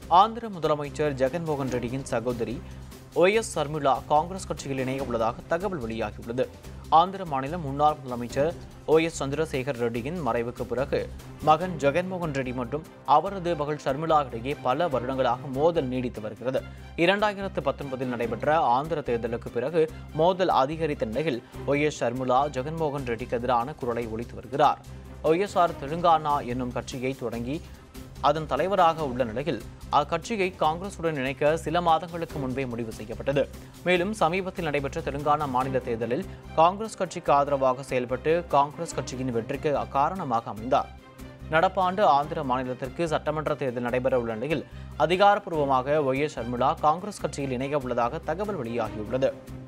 ஆந்திர முதலமைச்சர் ஜெகன்மோகன் ரெட்டியின் சகோதரி Y S Sharmila Congress கட்சியில் இணைய உள்ளதாக தகவல் வெளியாகியுள்ளது ஆந்திர மாநில முன்னாள் முதலமைச்சர் ஓ எஸ் சந்திரசேகர் ரெட்டியின் மறைவுக்கு பிறகு மகன் ஜெகன்மோகன் ரெட்டி மற்றும் அவரது மகள் ஷர்மிளா இடையே பல வருடங்களாக மோதல் நீடித்து வருகிறது இரண்டாயிரத்து பத்தொன்பதில் நடைபெற்ற ஆந்திர தேர்தலுக்கு பிறகு மோதல் அதிகரித்த நிலையில் ஒய் எஸ் ஷர்மிளா ஜெகன்மோகன் ரெட்டிக்கு எதிரான குரலை ஒலித்து வருகிறார் ஒய்எஸ்ஆர் தெலுங்கானா என்னும் கட்சியை தொடங்கி அதன் தலைவராக உள்ள நிலையில் அக்கட்சியை காங்கிரசுடன் இணைக்க சில மாதங்களுக்கு முன்பே முடிவு செய்யப்பட்டது மேலும் சமீபத்தில் நடைபெற்ற தெலுங்கானா மாநில தேர்தலில் காங்கிரஸ் கட்சிக்கு ஆதரவாக செயல்பட்டு காங்கிரஸ் கட்சியின் வெற்றிக்கு காரணமாக அமைந்தார் நடப்பாண்டு ஆந்திர மாநிலத்திற்கு சட்டமன்ற தேர்தல் நடைபெற உள்ள நிலையில் அதிகாரப்பூர்வமாக ஒய் எஸ் ஷர்மிளா காங்கிரஸ் கட்சியில் இணைய உள்ளதாக தகவல் வெளியாகியுள்ளது